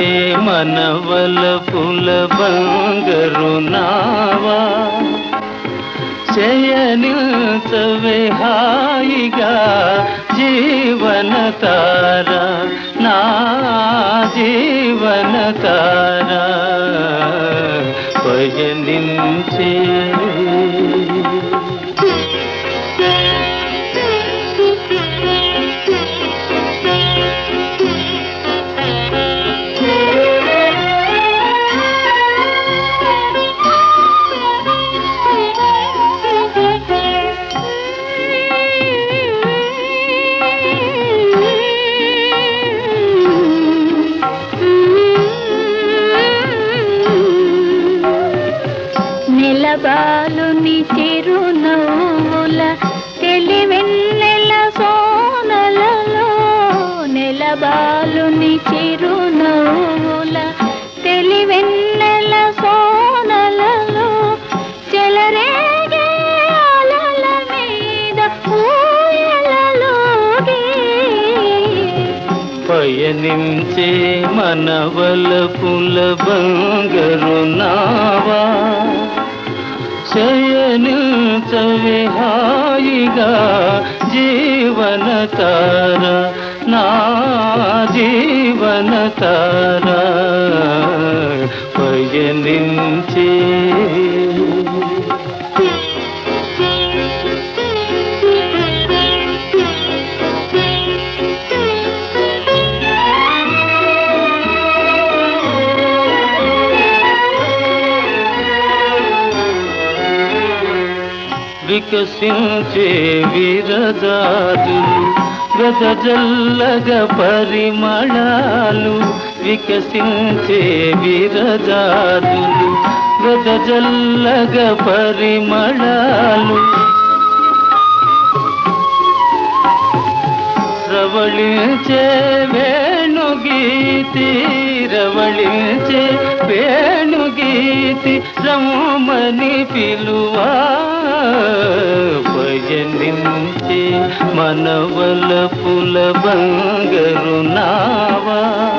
మనవల పుల బంగరు నావా శయనిల్చవే హాయిగా జీవన తార నా జీవన తార పయనించే నెలబాలుని చిరునవ్వుల తెలివెన్నెల సోనలలో నెలబాలుని చిరునవ్వుల తెలివెన్నెల సోనలలో చెలరేగే అలల మీద ఊయలలోగే పయనించే మనవల పుల బంగరు నావా శయనిల్చవే హాయిగా జీవన తార నా జీవన తార పయనించే వికసించే విరజాదులు గజజల్లగ పరిమళాలు వికసించే విరజాదులు గజజల్లగ పరిమళాలు రవళించే వేణుగీతి రవళించే వేణుగీతి రమణి పిలువా భజనించే మనవల పుల బంగరు నావా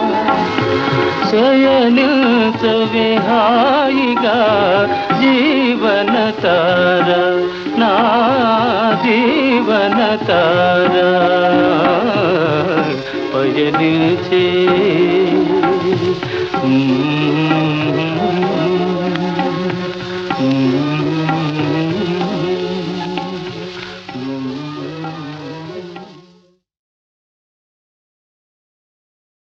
శయనిల్చవే హాయిగా జీవన తార నా జీవన తార పయనించే